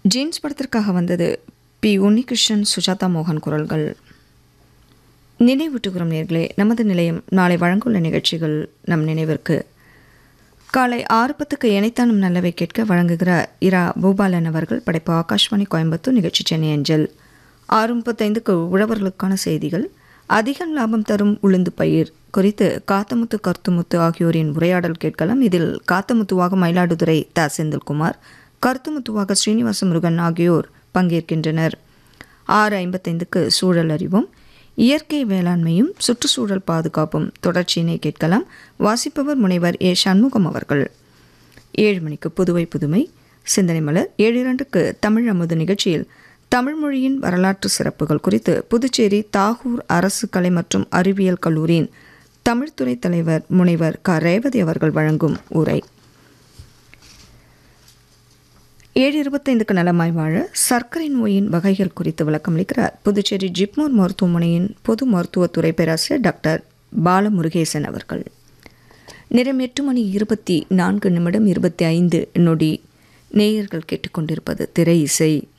jeans படத்திற்காக வந்தது B Unnikrishnan Sujatha மோகன் குரல்கள் நினைவூட்டுகிறோம் நேர்களே நமது நிலையம் நாளை வழங்குள்ள நிகழ்ச்சிகள் நம் நினைவிற்கு காலை ஆறு பத்துக்கு இணைத்தானும் நல்லவை கேட்க வழங்குகிறார் இரா பூபாலன் அவர்கள் படைப்பு ஆகாஷ்வாணி கோயம்புத்தூர் நிகழ்ச்சி சென்னை அஞ்சல் ஆறு முப்பத்தைந்துக்கு உழவர்களுக்கான செய்திகள் அதிக லாபம் தரும் உளுந்து பயிர் குறித்து காத்தமுத்து கருத்துமுத்து ஆகியோரின் உரையாடல் கேட்கலாம் இதில் காத்தமுத்துவாக மயிலாடுதுறை த செந்தில்குமார் கருத்துமுத்துவாக ஸ்ரீனிவாச முருகன் ஆகியோர் பங்கேற்கின்றனர் ஆறு ஐம்பத்தைந்துக்கு சூழல் அறிவும் இயற்கை வேளாண்மையும் சுற்றுச்சூழல் பாதுகாப்பும் தொடர்ச்சியினை கேட்கலாம் வாசிப்பவர் முனைவர் ஏ சண்முகம் அவர்கள் ஏழு மணிக்கு புதுவை புதுமை சிந்தனை மலர் ஏழு இரண்டுக்கு தமிழ் அமுது நிகழ்ச்சியில் தமிழ் மொழியின் வரலாற்று சிறப்புகள் குறித்து புதுச்சேரி தாகூர் அரசு கலை மற்றும் அறிவியல் கல்லூரியின் தமிழ்துறை தலைவர் முனைவர் க ரேவதி அவர்கள் வழங்கும் உரை ஏழு இருபத்தைந்துக்கு நலமாய் வாழ சர்க்கரை நோயின் வகைகள் குறித்து விளக்கமளிக்கிறார் புதுச்சேரி ஜிப்மோர் மருத்துவமனையின் பொது மருத்துவத்துறை பேராசிரியர் டாக்டர் பாலமுருகேசன் அவர்கள் நிறம் எட்டு மணி இருபத்தி நான்கு நிமிடம் இருபத்தி ஐந்து நொடி நேயர்கள் கேட்டுக்கொண்டிருப்பது திரை இசை